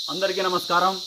అందరికీ నమస్కారం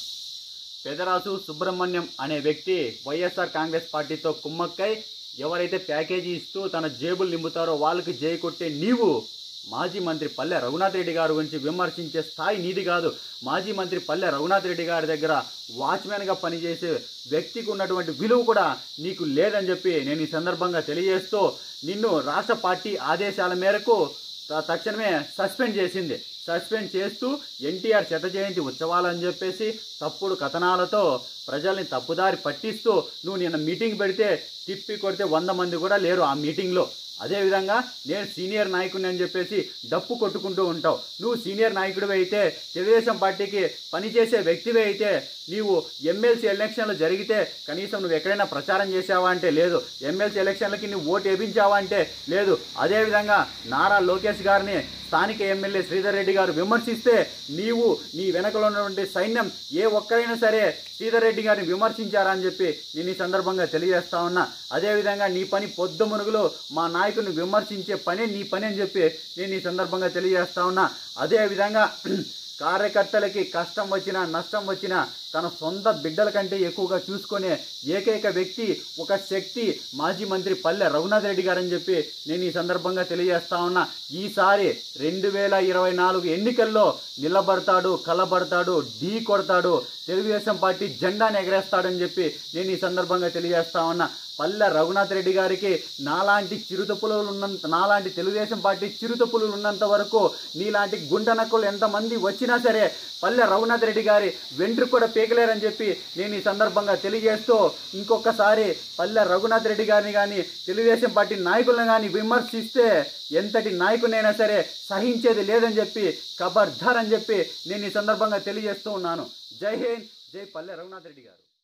పెదరాసు సుబ్రహ్మణ్యం అనే వ్యక్తి వైఎస్ఆర్ కాంగ్రెస్ పార్టీతో కుమ్మక్కై ఎవరైతే ప్యాకేజీ ఇస్తూ తన జేబులు నింపుతారో వాళ్ళకి జై కొట్టే నీవు మాజీ మంత్రి పల్లె రఘునాథ్ రెడ్డి గారి గురించి విమర్శించే స్థాయి నీది కాదు మాజీ మంత్రి పల్లె రఘునాథ్ రెడ్డి గారి దగ్గర వాచ్మెన్గా పనిచేసే వ్యక్తికి ఉన్నటువంటి విలువ కూడా నీకు లేదని చెప్పి నేను ఈ సందర్భంగా తెలియజేస్తూ నిన్ను రాష్ట్ర పార్టీ ఆదేశాల మేరకు త- తక్షణమే సస్పెండ్ చేసింది సస్పెండ్ చేస్తూ ఎన్టీఆర్ శత జయంతి ఉత్సవాలని చెప్పేసి తప్పుడు కథనాలతో ప్రజల్ని తప్పుదారి పట్టిస్తూ నువ్వు నిన్న మీటింగ్ పెడితే తిప్పి కొడితే వంద మంది కూడా లేరు ఆ మీటింగ్లో అదేవిధంగా నేను సీనియర్ నాయకుడిని అని చెప్పేసి డప్పు కొట్టుకుంటూ ఉంటావు నువ్వు సీనియర్ నాయకుడివి అయితే తెలుగుదేశం పార్టీకి పనిచేసే వ్యక్తివి అయితే నీవు ఎమ్మెల్సీ ఎలక్షన్లు జరిగితే కనీసం నువ్వు ఎక్కడైనా ప్రచారం చేసావా అంటే లేదు ఎమ్మెల్సీ ఎలక్షన్లకి నువ్వు ఓటు వేయించావా అంటే లేదు అదేవిధంగా నారా లోకేష్ గారిని స్థానిక ఎమ్మెల్యే శ్రీధర్ రెడ్డి గారు విమర్శిస్తే నీవు నీ వెనకలో ఉన్నటువంటి సైన్యం ఏ ఒక్కరైనా సరే శ్రీధర్ రెడ్డి గారిని విమర్శించారా అని చెప్పి నేను ఈ సందర్భంగా తెలియజేస్తా ఉన్నా అదేవిధంగా నీ పని పొద్దు మునుగులు మా నాయకుడిని విమర్శించే పనే నీ పని అని చెప్పి నేను ఈ సందర్భంగా తెలియజేస్తా ఉన్నా అదేవిధంగా కార్యకర్తలకి కష్టం వచ్చినా నష్టం వచ్చినా తన సొంత బిడ్డల కంటే ఎక్కువగా చూసుకునే ఏకైక వ్యక్తి ఒక శక్తి మాజీ మంత్రి పల్లె రఘునాథ్ రెడ్డి గారని చెప్పి నేను ఈ సందర్భంగా తెలియజేస్తా ఉన్నా ఈసారి రెండు వేల ఇరవై నాలుగు ఎన్నికల్లో నిలబడతాడు కలబడతాడు ఢీ కొడతాడు తెలుగుదేశం పార్టీ జెండాను ఎగరేస్తాడని చెప్పి నేను ఈ సందర్భంగా తెలియజేస్తా ఉన్నా పల్లె రఘునాథ్ రెడ్డి గారికి నాలాంటి చిరుతపులులు ఉన్నంత నాలాంటి తెలుగుదేశం పార్టీ చిరుతపులులు ఉన్నంత వరకు నీలాంటి గుంటనక్కులు ఎంతమంది వచ్చినా సరే పల్లె రఘునాథ్ రెడ్డి గారి వెంట్రుకు కూడా పీకలేరని చెప్పి నేను ఈ సందర్భంగా తెలియజేస్తూ ఇంకొకసారి పల్లె రఘునాథ్ రెడ్డి గారిని కానీ తెలుగుదేశం పార్టీ నాయకులను కానీ విమర్శిస్తే ఎంతటి నాయకునైనా సరే సహించేది లేదని చెప్పి ఖబర్దార్ అని చెప్పి నేను ఈ సందర్భంగా తెలియజేస్తూ ఉన్నాను జై హింద్ జై పల్లె రఘునాథ్ రెడ్డి గారు